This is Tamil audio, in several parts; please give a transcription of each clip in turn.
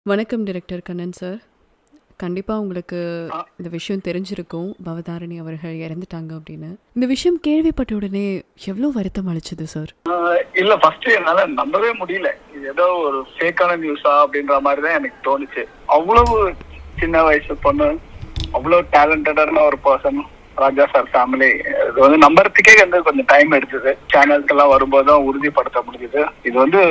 வணக்கம் டைரக்டர் கண்ணன் சார் கண்டிப்பாக உங்களுக்கு ஆ. இந்த விஷயம் தெரிஞ்சிருக்கும் பவதாரணி அவர்கள் இறந்துட்டாங்க அப்படின்னு இந்த விஷயம் கேள்விப்பட்ட உடனே எவ்வளோ வருத்தம் அளிச்சது சார் ஆஹ் இல்ல ஃபர்ஸ்ட் என்னால நம்பவே முடியல இது ஏதோ ஒரு ஃபேக்கான நியூஸா அப்படின்ற மாதிரி தான் எனக்கு தோணுச்சு அவ்வளவு சின்ன வயசு பொண்ணு அவ்வளவு டேலண்டடான ஒரு பர்சன் ராஜா சார் ஃபேமிலி இது வந்து நம்புறதுக்கே வந்து கொஞ்சம் டைம் எடுத்தது சேனல்ஸ் எல்லாம் வரும்போது தான் உறுதிப்படுத்த முடியுது இது வந்து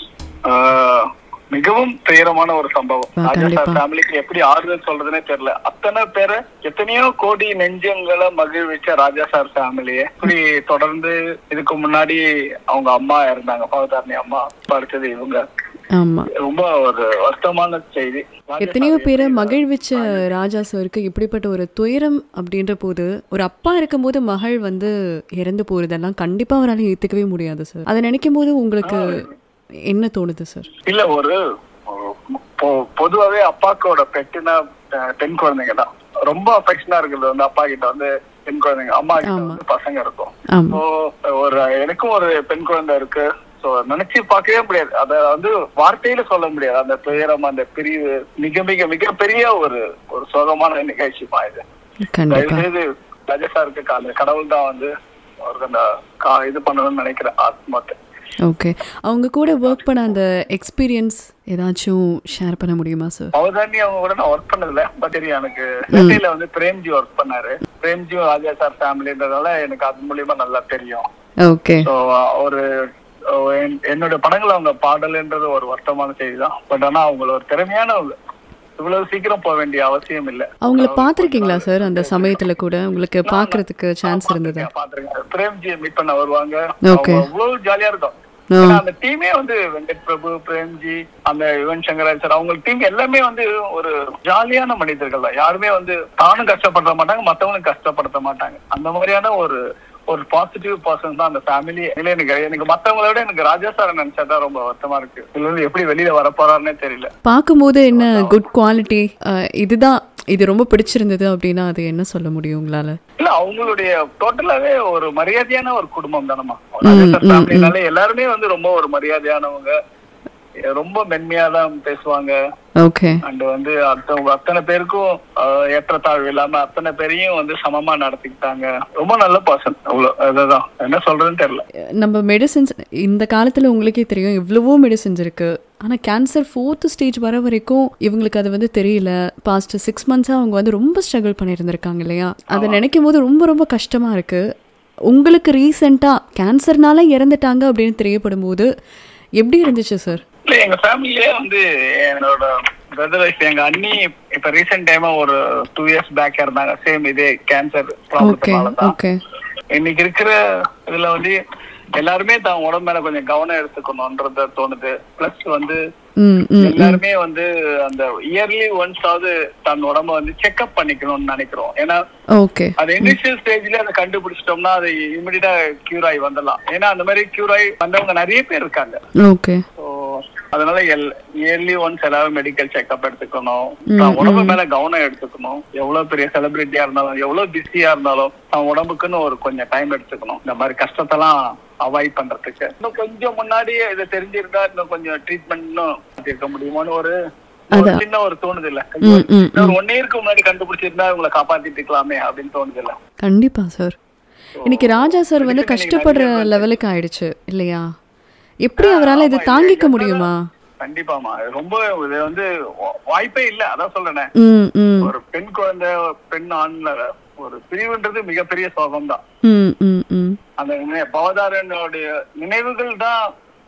ஆஹ், மிகவும் துயரமான ஒரு சம்பவம் ஆ, ராஜா கண்டிப்பா. சார் ஃபேமிலிக்கு எப்படி ஆறுதல் சொல்றதுனே தெரியல அத்தனை பேரை எத்தனையோ கோடி நெஞ்சங்களை மகிழ்விச்ச ராஜா சார் ஃபேமிலியை இப்படி தொடர்ந்து இதுக்கு முன்னாடி அவங்க அம்மா இருந்தாங்க பவதாரணி அம்அம்மா இப்ப அடுத்தது இவங்க ஆமாம் ரொம்ப ஒரு வருத்தமான செய்தி ராஜா எத்தனையோ சார் பேரை எப்படி மகிழ்விச்ச ராஜா சாருக்கு இப்படிப்பட்ட ஒரு துயரம் அப்படின்ற போது ஒரு அப்பா இருக்கும்போது மகள் வந்து இறந்து போறதெல்லாம் கண்டிப்பா அவரால் ஏத்துக்கவே முடியாது சார் அதை நினைக்கும் போது உங்களுக்கு என்ன தோணுது சார் இல்ல ஒரு ஒரு பொ- பொதுவாவே அப்பாக்கோட பெட்டுனா அஹ், பெண் குழந்தைங்க தான் ரொம்ப அஃபெக்ஷனா இருக்கிறது வந்து அப்பா கிட்ட வந்து பெண் குழந்தைங்க அம்மா கிட்ட ஆமா. வந்து பசங்க இருக்கும் ஆமா So, ஒரு எனக்கும் ஒரு பெண் குழந்தை இருக்கு சோ நினைச்சு பார்க்கவே முடியாது அத வந்து வார்த்தையில சொல்ல முடியாது அந்த துயரம் அந்த பிரிவு மிக மிக மிகப்பெரிய ஒரு ஒரு சோகமான நிகழ்ச்சிமா இது கண்டிப்பா தயவுசெய்து ராஜசாருக்கு அந்த கடவுள் தான் வந்து அவருக்கு அந்த கா- இது பண்ணணும்னு நினைக்கிறேன் ஆத்மாத்தை ஓகே அவங்க கூட ஒர்க் பண்ண அந்த எக்ஸ்பீரியன்ஸ் ஏதாச்சும் ஷேர் பண்ண முடியுமா சார் அவதானி அவங்க கூட நான் ஒர்க் பண்ணதில்ல பட் தெரியும் எனக்கு சென்னையில வந்து பிரேம்ஜி ஒர்க் பண்ணாரு பிரேம்ஜியும் ராஜா சார் ஃபேமிலின்றதால எனக்கு அது மூலியமா நல்லா தெரியும் ஓகே ஸோ ஒரு அஹ் என்- என்னோட படங்கள் அவங்க பாடல்ன்றது ஒரு வருத்தமான செய்தி தான் பட் ஆனா அவங்க ஒரு திறமையானவங்க இவ்வளவு சீக்கிரம் போக வேண்டிய அவசியம் இல்ல அவங்கள பார்த்துருக்கீங்களா சார் அந்த சமயத்துல கூட உங்களுக்கு பார்க்கறதுக்கு சான்ஸ் இருந்ததா பாத்துருக்கேன் பிரேம்ஜியை மீட் பண்ண வருவாங்க Okay. அவங்க அவ்வளவு ஜாலியா இருக்கும் ஆ. ஏன்னா அந்த டீமே வந்து வெங்கட் பிரபு பிரேம்ஜி அந்த யுவன் சங்கராஜ் சார் அவங்க டீம் எல்லாமே வந்து ஒரு ஜாலியான மனிதர்கள் தான் யாருமே வந்து தானும் கஷ்டப்படுத்த மாட்டாங்க மத்தவங்களும் கஷ்டப்படுத்த மாட்டாங்க அந்த மாதிரியான ஒரு ஒரு பாசிட்டிவ் பர்சன் தான் அந்த ஃபேமிலி எனக்கு எனக்கு மத்தவங்கள விட எனக்கு ராஜா சார் நினைச்சா தான் ரொம்ப வருத்தமா இருக்கு இதுல இருந்து எப்படி வெளியில வர போறாருன்னே தெரியல பார்க்கும்போது என்ன குட் குவாலிட்டி இதுதான் இது ரொம்ப பிடிச்சிருந்தது அப்படின்னா அது என்ன சொல்ல முடியும் உங்களால இல்ல அவங்களுடைய டோட்டலாவே ஒரு மரியாதையான ஒரு குடும்பம் தானமா ஃபேமிலினால எல்லாருமே வந்து ரொம்ப ஒரு மரியாதையானவங்க ரொம்ப மென்மையா தான் பேசுவாங்க ஓகே அண்ட் வந்து அடுத்தவங்க அத்தனை பேருக்கும் ஆஹ், ஏற்றத்தாழ்வு இல்லாம அத்தனை பேரையும் வந்து சமமா நடத்திக்கிட்டாங்க ரொம்ப நல்ல பர்சன் அவ்வளவு அதுதான் என்ன சொல்றதுன்னு தெரியல நம்ம மெடிசின்ஸ் இந்த காலத்துல உங்களுக்கே தெரியும் எவ்வளவோ மெடிசின்ஸ் இருக்கு ஆனா கேன்சர் ஃபோர்த் ஸ்டேஜ் வர வரைக்கும் இவங்களுக்கு அது வந்து தெரியல பாஸ்ட் சிக்ஸ் மந்த்ஸா அவங்க வந்து ரொம்ப ஸ்ட்ரகிள் பண்ணியிருந்திருக்காங்க இல்லையா அதை நினைக்கும் போது ரொம்ப ரொம்ப கஷ்டமா இருக்கு உங்களுக்கு ரீசெண்டா கேன்சர்னால இறந்துட்டாங்க அப்படின்னு தெரியப்படும் போது எப்படி இருந்துச்சு சார் இல்ல எங்க ஃபேமிலியே வந்து என்னோட பிரதர் வைஃப் எங்க அண்ணி இப்ப ரீசெண்ட் டைமா ஒரு டூ இயர்ஸ் பேக் இருந்தாங்க சேம் இதே கேன்சர் ஓகே ப்ராப்ளத்தினால தான் ஓகே இன்னைக்கு இருக்கிற இதுல வந்து எல்லாருமே தான் உடம்பு மேல கொஞ்சம் கவனம் எடுத்துக்கணும்ன்றத தோணுது பிளஸ் வந்து ம் ம் எல்லாருமே வந்து அந்த இயர்லி ஒன்ஸ் ஆவது தன் உடம்ப வந்து செக்அப் பண்ணிக்கணும்னு நினைக்கிறோம் ஏன்னா ஓகே அது இனிஷியல் ஸ்டேஜ்ல அதை கண்டுபிடிச்சிட்டோம்னா அது இமிடியா கியூர் ஆகி வந்துடலாம் ஏன்னா அந்த மாதிரி கியூர் ஆகி வந்தவங்க நிறைய பேர் இருக்காங்க ஓகே ஸோ அதனால எல் இயர்லி ஒன்ஸ் எல்லாரும் மெடிக்கல் செக்அப் எடுத்துக்கணும் தான் உடம்பு மேல கவனம் எடுத்துக்கணும் எவ்வளவு பெரிய செலிபிரிட்டியா இருந்தாலும் எவ்வளவு பிஸியா இருந்தாலும் தான் உடம்புக்குன்னு ஒரு கொஞ்சம் டைம் எடுத்துக்கணும் இந்த மாதிரி கஷ்டத்தெல்லாம் அவாய்ட் பண்றதுக்கு இன்னும் கொஞ்சம் முன்னாடியே இதை தெரிஞ்சிருந்தா இன்னும் கொஞ்சம் ட்ரீட்மெண்ட் இன்னும் இருக்க முடியுமான்னு ஒரு ஒரு சின்ன ஒரு தோணுது இல்ல ம் ம் ஒரு ஒன் இயருக்கு முன்னாடி கண்டுபிடிச்சிருந்தா இவங்களை காப்பாத்திட்டு இருக்கலாமே அப்படின்னு தோணுது இல்ல கண்டிப்பா சார் இன்னைக்கு ராஜா சார் வந்து கஷ்டப்படுற லெவலுக்கு ஆயிடுச்சு இல்லையா எப்படி அவரால் இது தாங்கிக்க முடியுமா கண்டிப்பாமா இது ரொம்ப இது வந்து வா- வாய்ப்பே இல்ல அதான் சொல்றேனே ம் ம் ஒரு பெண் குழந்தை பெண் ஆண்ல ஒரு பிரிவுன்றது மிகப்பெரிய சோகம் தான் ம் ம் ம் அந்த நினை- பவதாரனுடைய நினைவுகள் தான்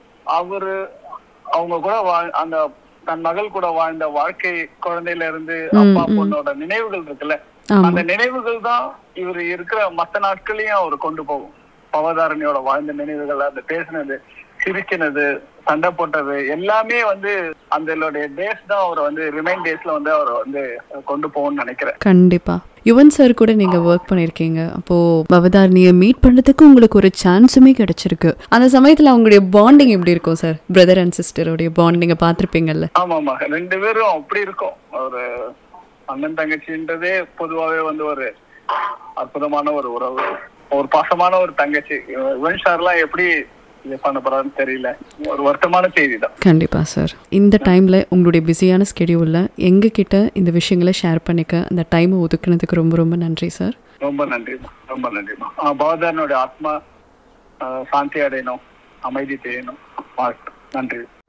அவரு அவங்க கூட வாழ் அந்த தன் மகள் கூட வாழ்ந்த வாழ்க்கை குழந்தையில இருந்து அப்பா பொண்ணோட நினைவுகள் இருக்குல்ல ஆமா அந்த நினைவுகள் தான் இவர் இருக்கிற மத்த நாட்களையும் அவர் கொண்டு போகும் பவதாரணியோட வாழ்ந்த நினைவுகள் அந்த பேசினது சிரிச்சினது சண்டை போட்டது எல்லாமே வந்து அந்த டேஸ் தான் அவர் வந்து ரிமைன் டேஸ்ல வந்து அவர் வந்து கொண்டு போகும்னு நினைக்கிறேன் கண்டிப்பா யுவன் சார் கூட நீங்க ஒர்க் பண்ணிருக்கீங்க அப்போ பவதாரணியை மீட் பண்றதுக்கு உங்களுக்கு ஒரு சான்ஸுமே கிடைச்சிருக்கு அந்த சமயத்துல அவங்களுடைய பாண்டிங் எப்படி இருக்கும் சார் பிரதர் அண்ட் சிஸ்டருடைய பாண்ட் நீங்க பார்த்திருப்பீங்கல்ல ஆமா ஆமா ரெண்டு பேரும் அப்படி இருக்கும் ஒரு அண்ணன் தங்கச்சின்றதே பொதுவாவே வந்து ஒரு அற்புதமான ஒரு உறவு ஒரு பாசமான ஒரு தங்கச்சி யுவன் சார்லாம் எப்படி இது பண்ண போறான்னு தெரியல ஒரு வருத்தமான செய்தி தான் கண்டிப்பா சார் இந்த டைம்ல உங்களுடைய பிஸியான ஸ்கெடியூல்ல எங்க கிட்ட இந்த விஷயங்களை ஷேர் பண்ணிக்க அந்த டைமை ஒதுக்குனதுக்கு ரொம்ப ரொம்ப நன்றி சார் ரொம்ப நன்றிமா ரொம்ப நன்றிமா பகவானுடைய ஆத்மா ஆஹ், சாந்தி அடையணும் அமைதி செய்யணும் வாழ்த்து நன்றி